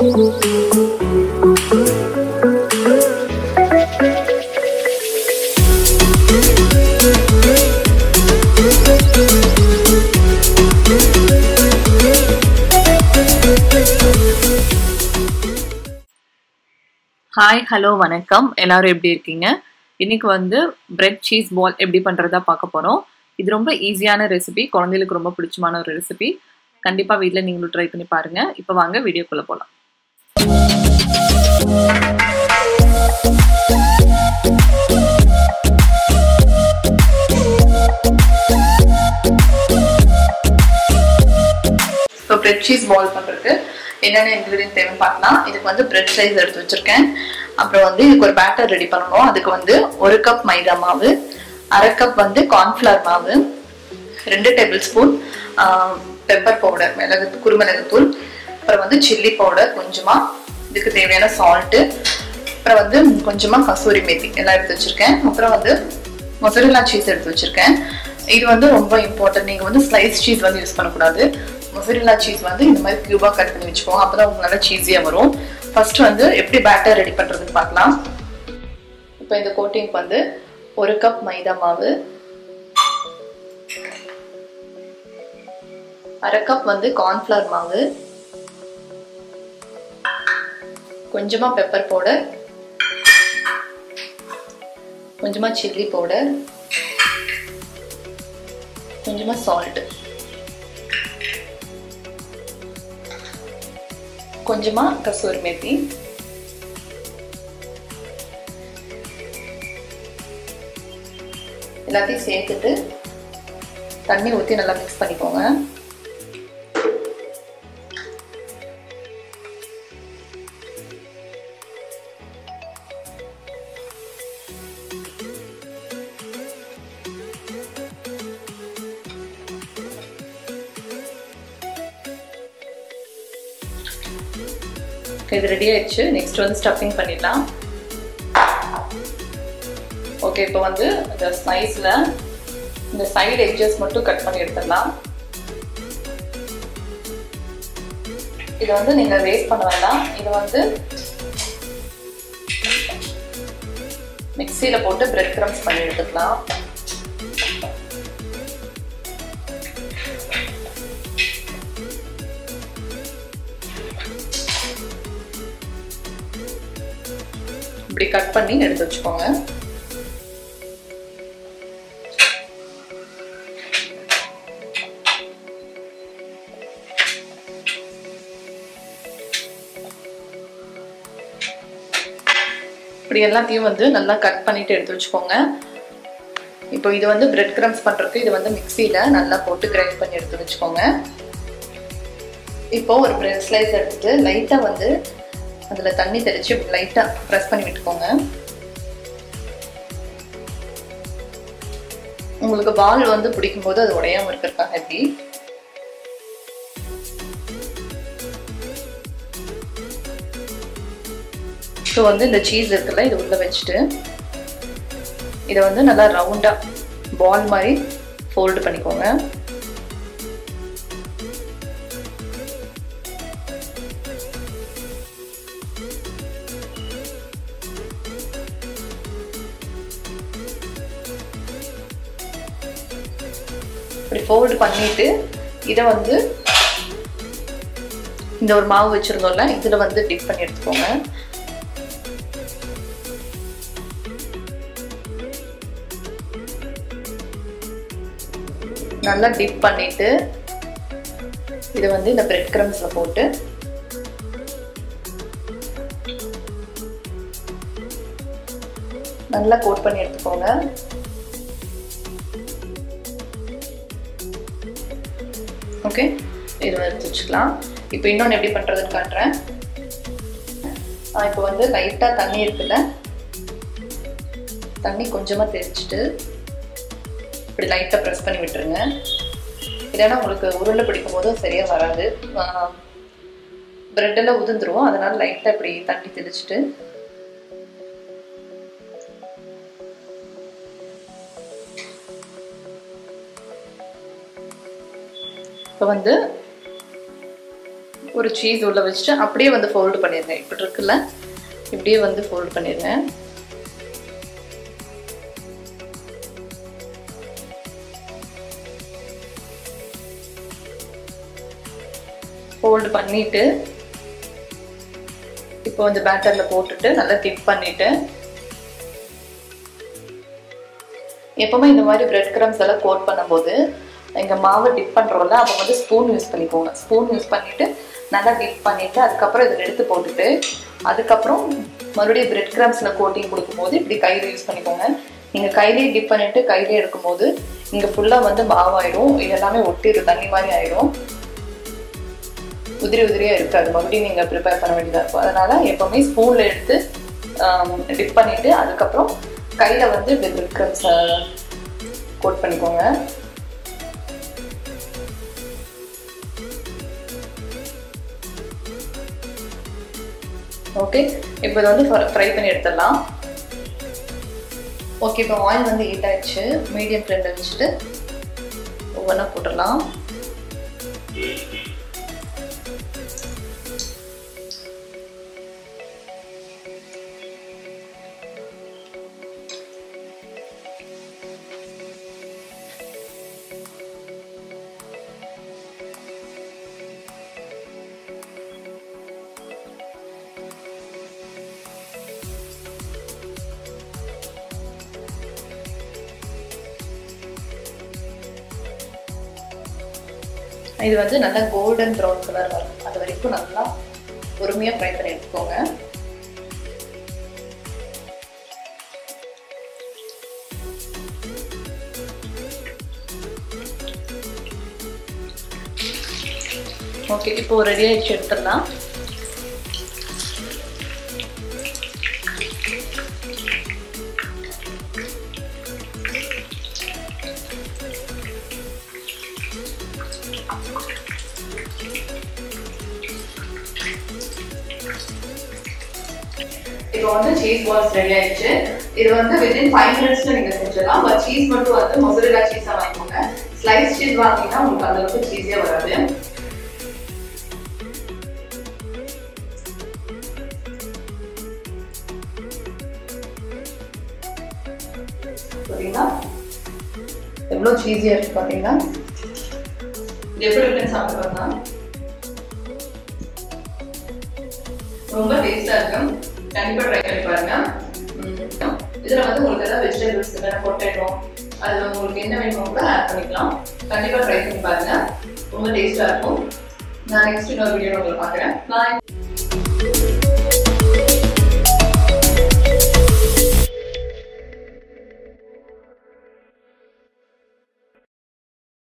hi hello வணக்கம் எல்லாரும் எப்படி இருக்கீங்க இன்னைக்கு வந்து பிரெட் சீஸ் பால் எப்படி பண்ணுறதா பார்க்க போகிறோம் இது ரொம்ப ஈஸியான ரெசிபி குழந்தைகளுக்கு ரொம்ப பிடிச்சமான ஒரு ரெசிபி கண்டிப்பாக வீட்டில் நீங்களும் ட்ரை பண்ணி பாருங்கள் இப்போ வாங்க வீடியோக்குள்ளே போகலாம் இப்போ பிரெட் சீஸ் பால் பண்ணுறதுக்கு என்னென்ன இன்க்ரீடியன்ட் தேவைன்னு பார்க்கலாம் இதுக்கு வந்து பிரெட் சைஸ் எடுத்து வச்சிருக்கேன் அப்புறம் வந்து இதுக்கு ஒரு பேட்டர் ரெடி பண்ணணும் அதுக்கு வந்து ஒரு கப் மைதா மாவு அரை கப் வந்து கார்ன்ஃப்ளவர் மாவு ரெண்டு டேபிள் ஸ்பூன் பெப்பர் பவுடர் மிளகு குருமிளகுத்தூள் அப்புறம் வந்து சில்லி பவுடர் கொஞ்சமாக இதுக்கு தேவையான சால்ட்டு அப்புறம் வந்து கொஞ்சமாக கசூரி மேத்தி எல்லாம் எடுத்து வச்சிருக்கேன் அப்புறம் வந்து மொசரில்லா சீஸ் எடுத்து வச்சிருக்கேன் இது வந்து ரொம்ப இம்பார்ட்டன்ட் நீங்கள் வந்து ஸ்லைஸ் சீஸ் வந்து யூஸ் பண்ணக்கூடாது மொசரில்லா சீஸ் வந்து இந்த மாதிரி கியூபாக கட் பண்ணி வச்சுக்கோங்க அப்போ தான் உங்களுக்கு நல்லா சீஸியாக வரும் ஃபர்ஸ்ட் வந்து எப்படி பேட்டர் ரெடி பண்ணுறதுன்னு பார்க்கலாம் இப்போ இந்த கோட்டிங் வந்து ஒரு கப் மைதா மாவு அரை கப் வந்து கார்ன்ஃப்ளவர் மாவு கொஞ்சமாக பெப்பர் பவுடர் கொஞ்சமாக சில்லி பவுடர் கொஞ்சமாக சால்ட்டு கொஞ்சமாக கசூரி மேத்தி எல்லாத்தையும் சேர்த்துட்டு தண்ணி ஊற்றி நல்லா மிக்ஸ் பண்ணிக்கோங்க இது ரெடி ஆயிடுச்சு நெக்ஸ்ட் வந்து ஸ்டஃபிங் பண்ணிடலாம் ஓகே இப்போ வந்து இந்த ஸ்லைஸில் இந்த சைடு எட்ஜஸ் மட்டும் கட் பண்ணி எடுத்துடலாம் இதை வந்து நீங்கள் வேஸ்ட் பண்ண வேண்டாம் இதை வந்து மிக்சியில் போட்டு பிரெட் க்ரம்ஸ் பண்ணி எடுத்துக்கலாம் இப்படி கட் பண்ணி எடுத்து வச்சுக்கோங்க இப்படி எல்லாத்தையும் வந்து நல்லா கட் பண்ணிட்டு எடுத்து வச்சுக்கோங்க இப்போ இது வந்து பிரெட் கிரம்ஸ் பண்ணுறதுக்கு இது வந்து மிக்சியில் நல்லா போட்டு கிரைண்ட் பண்ணி எடுத்து வச்சுக்கோங்க இப்போ ஒரு பிரெட் ஸ்லைஸ் எடுத்துட்டு லைட்டாக வந்து அதில் தண்ணி தெளித்து லைட்டாக ப்ரெஸ் பண்ணி விட்டுக்கோங்க உங்களுக்கு பால் வந்து பிடிக்கும் போது அது உடையாம இருக்கிறதுக்காக எப்படி ஸோ வந்து இந்த சீஸ் இருக்குல்ல இது உள்ள வச்சுட்டு இதை வந்து நல்லா ரவுண்டாக பால் மாதிரி ஃபோல்டு பண்ணிக்கோங்க இப்படி ஃபோல்டு பண்ணிட்டு இதை வந்து இந்த ஒரு மாவு வச்சிருந்தோம்ல இதில் வந்து டிப் பண்ணி எடுத்துக்கோங்க நல்லா டிப் பண்ணிட்டு இதை வந்து இந்த பிரெட் கிரம்ஸில் போட்டு நல்லா கோட் பண்ணி எடுத்துக்கோங்க ஓகே இது எடுத்து வச்சுக்கலாம் இப்போ இன்னொன்று எப்படி பண்ணுறதுன்னு காட்டுறேன் இப்போ வந்து லைட்டாக தண்ணி இருக்குல்ல தண்ணி கொஞ்சமாக தெளிச்சுட்டு இப்படி லைட்டாக ப்ரெஸ் பண்ணி விட்டுருங்க இல்லைன்னா உங்களுக்கு உருண்டை பிடிக்கும் போதும் சரியாக வராது ப்ரெட்டெல்லாம் உதிர்ந்துரும் அதனால் லைட்டாக இப்படி தண்ணி தெளிச்சுட்டு இப்போ வந்து ஒரு சீஸ் உள்ள வச்சுட்டு அப்படியே வந்து ஃபோல்டு பண்ணிடுங்க இப்படி இருக்குல்ல இப்படியே வந்து ஃபோல்டு பண்ணிடுங்க ஃபோல்டு பண்ணிட்டு இப்போ வந்து பேட்டர்ல போட்டுட்டு நல்லா டிப் பண்ணிட்டு எப்பவுமே இந்த மாதிரி பிரெட் கிரம்ஸ் எல்லாம் கோட் பண்ணும்போது இங்க மாவு டிப் பண்றோம்ல அப்போ வந்து ஸ்பூன் யூஸ் பண்ணிக்கோங்க ஸ்பூன் யூஸ் பண்ணிட்டு நல்லா டிப் பண்ணிட்டு அதுக்கப்புறம் இதில் எடுத்து போட்டுட்டு அதுக்கப்புறம் மறுபடியும் பிரெட் கிரம்ஸ்ல கோட்டிங் கொடுக்கும்போது இப்படி கையில யூஸ் பண்ணிக்கோங்க நீங்க கையிலேயே டிப் பண்ணிட்டு கையிலே எடுக்கும்போது இங்க ஃபுல்லா வந்து மாவாயிடும் இது எல்லாமே ஒட்டிடும் தண்ணி மாதிரி ஆயிடும் உதிரி உதிரியா இருக்காது மறுபடியும் நீங்க ப்ரிப்பேர் பண்ண வேண்டியதா இருக்கும் அதனால எப்பவுமே ஸ்பூன்ல எடுத்து டிப் பண்ணிட்டு அதுக்கப்புறம் கையில வந்து பிரெட் கிரம்ஸ் கோட் பண்ணிக்கோங்க ஓகே இப்போ இதை வந்து ஃப்ரை பண்ணி எடுத்துடலாம் ஓகே இப்போ ஆயில் வந்து ஹீட் ஆயிடுச்சு மீடியம் ஃப்ளேமில் வச்சுட்டு ஒவ்வொன்றா போட்டுடலாம் இது வந்து நல்லா கோல்டன் ப்ரௌன் கலர் வரும் அது வரைக்கும் நல்லா பொறுமையாக ஃப்ரை பண்ணி எடுத்துக்கோங்க ஓகே இப்போ ரெடி ஆயிடுச்சு எடுத்துடலாம் இப்போ வந்து சீஸ் பால்ஸ் ரெடி ஆயிடுச்சு இது வந்து வித்தின் ஃபைவ் மினிட்ஸ்ல நீங்க செஞ்சிடலாம் பட் சீஸ் மட்டும் வந்து மொசரலா சீஸா வாங்கிக்கோங்க ஸ்லைஸ் சீஸ் வாங்கினா உங்களுக்கு அந்த அளவுக்கு சீஸியா வராது சரிங்களா எவ்வளோ சீஸியா இருக்கு பாத்தீங்களா இது எப்படி இருக்குன்னு சாப்பிட்டு பார்த்தா ரொம்ப டேஸ்டா இருக்கும் கண்டிப்பா ட்ரை பண்ணி பாருங்க உம் இதுல வந்து உங்களுக்கு ஏதாவது வெஜிடபிள்ஸ் இல்லைன்னா பொட்டேட்டோ அதுல உங்களுக்கு என்ன வேணுமோ கூட ஆட் பண்ணிக்கலாம் கண்டிப்பா ட்ரை பண்ணி பாருங்க ரொம்ப டேஸ்டா இருக்கும் நான் நெக்ஸ்ட் இன்னொரு வீடியோ உங்களுக்கு பார்க்குறேன் நான்